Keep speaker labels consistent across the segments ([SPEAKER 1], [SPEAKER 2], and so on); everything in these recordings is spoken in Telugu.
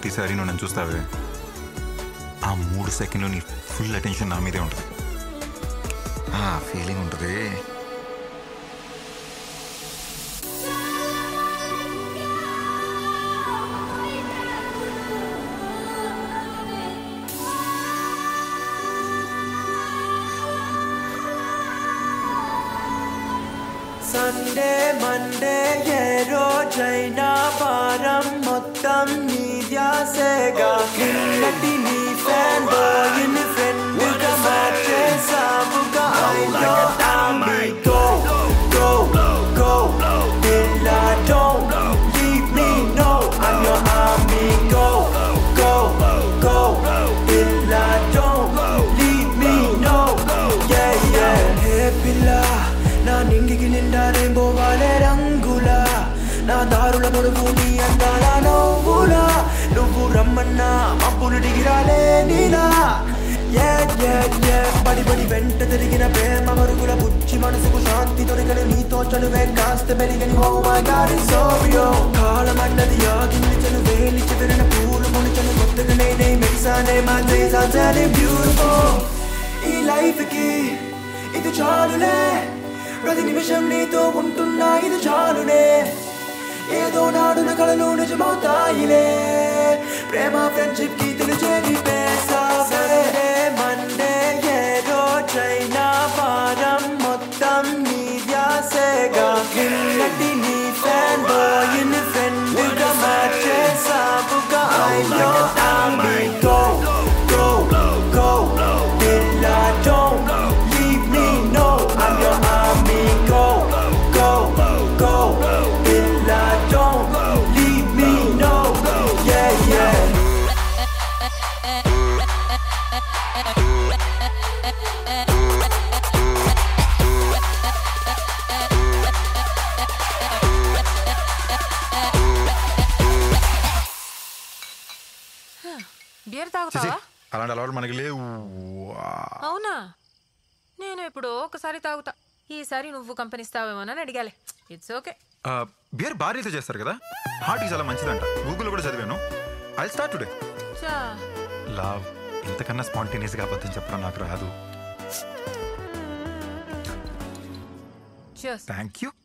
[SPEAKER 1] ప్రతిసారి నువ్వు నన్ను చూస్తావే ఆ మూడు సెకండ్లు నీ ఫుల్ అటెన్షన్ నా మీదే ఉంటుంది ఆ ఫీలింగ్ ఉంటుంది
[SPEAKER 2] సండే మండే ఏ రోజైనా వారం మొత్తం నీ ధ్యాసేగా నిన్నటి నీ ఫ్యాన్ బాయ్ని ఫ్రెండ్ గా మార్చేసావుగా I know I'm me go go go till I don't leave me no I'm your army go go go till I don't leave me no yeah yeah hey పిల్ల నా నింగికి నిండా రేంబో వాలే రంగులా నా దారుల పొడుగు నీ అందాల నవ్వులా నువ్వు రమ్మన్నా మబ్బులు దిగిరాలే నీలా Yeah, yeah, yeah. పడి పడి వెంట తిరిగిన ప్రేమ మరుగుల బుచ్చి మనసుకు శాంతి దొరికని నీతో చనువే కాస్త పెరిగని oh my god it's so యో కాలం అన్నది ఆగింది చను వేలి చెదిరిన పూలు మునిచను కొత్తగా నేనే మెరిసానే మా డేస్ ఆర్ వెరీ బ్యూటిఫుల్ ఈ లైఫ్ కి ఇది చాలులే ప్రతి నిమిషం నీతో ఉంటున్నా ఇది చాలునే ఏదో నాడున కళలు నిజమవుతాయిలే ప్రేమ ఫ్రెండ్షిప్ కి తెలిచేది పేసా సరే మండే ఏ రోజైనా వారం మొత్తం నీ ధ్యాసేగా నిన్నటి నీ ఫ్యాన్ బాయ్ని ఫ్రెండ్ గా మార్చేసావుగా I know I'm me go go go till I don't leave me no I'm your army go go go till I don't leave me no yeah yeah
[SPEAKER 3] beer
[SPEAKER 1] చిచి,
[SPEAKER 3] తాగుతావా
[SPEAKER 1] అలాంటి అలవాటు మనకి లేవు
[SPEAKER 3] అవునా నేను ఎప్పుడో ఒకసారి తాగుతా ఈసారి నువ్వు కంపెనీ ఇస్తావేమోనని అడిగాలే ఇట్స్ ఓకే
[SPEAKER 1] ఆ, బియర్ భార్యతో చేస్తారు కదా హార్ట్కి చాలా మంచిదంట గూగుల్లో కూడా చదివాను ఐ స్టార్ట్ టుడే
[SPEAKER 3] చా
[SPEAKER 1] లవ్ ఇంతకన్నా స్పాంటేనియస్గా అబద్ధం చెప్పడం నాకు రాదు
[SPEAKER 3] cheers.
[SPEAKER 1] థ్యాంక్ యూ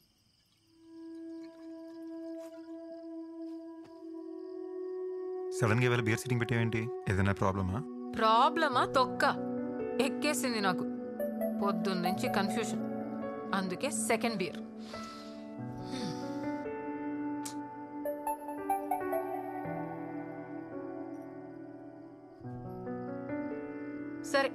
[SPEAKER 1] సడన్గా ఇవాళ బియర్ సిట్టింగ్ పెట్టేవేంటి ఏదైనా ప్రాబ్లమా
[SPEAKER 3] ప్రాబ్లమా తొక్క ఎక్కేసింది నాకు పొద్దున్నుంచి కన్ఫ్యూషన్ అందుకే సెకండ్ బియర్ సరే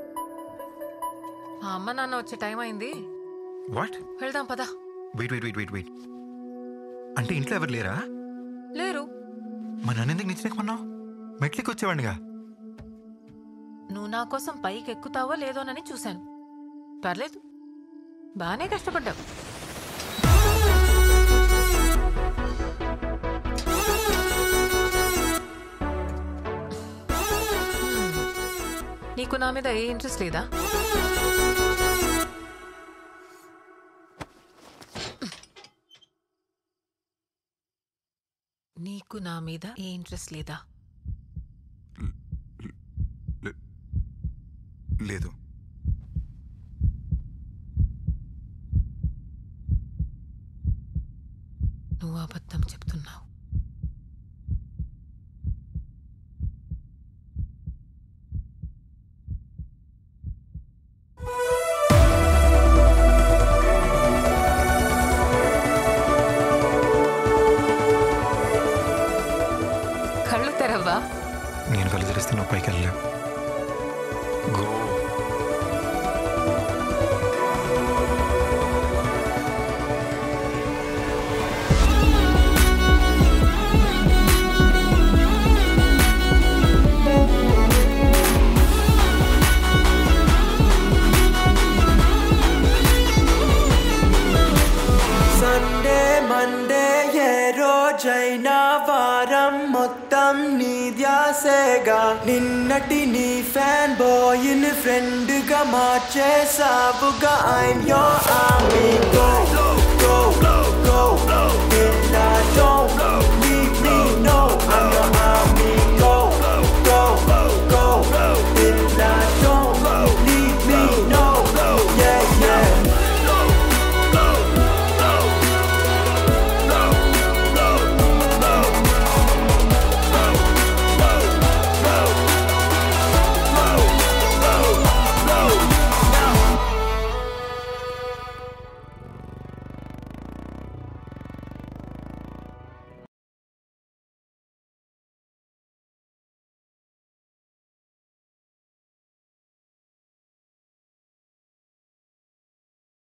[SPEAKER 3] మా అమ్మ నాన్న వచ్చే టైం అయింది
[SPEAKER 1] వాట్
[SPEAKER 3] వెళ్దాం పదా
[SPEAKER 1] wait wait wait wait wait అంటే ఇంట్లో ఎవరు లేరా
[SPEAKER 3] లేరు
[SPEAKER 1] మా నన్ను ఎందుకు నిచ్చినకున్నావు మెట్లకి వచ్చేవాడిగా
[SPEAKER 3] నువ్వు నా కోసం పైకి ఎక్కుతావో లేదోనని చూశాను పర్లేదు బాగానే కష్టపడ్డావు హ్మ్. నీకు నా మీద ఏ ఇంట్రెస్ట్ లేదా నీకు నా మీద ఏ ఇంట్రెస్ట్ లేదా
[SPEAKER 1] లేదు
[SPEAKER 3] నువ్వు అబద్ధం చెప్తున్నావు కళ్ళు తెరవ్వా
[SPEAKER 1] నేను కళ్ళు తెరిస్తే నువ్వు పైకి వెళ్ళలేవు గో
[SPEAKER 2] సండే మండే ఏ రోజైనా వారం మొత్తం నీ ధ్యాసేగా నిన్నటి నీ ఫ్యాన్ బాయ్ని ఫ్రెండ్ గా మార్చేసావుగా ఐమ్ యోర్ ఆర్మీ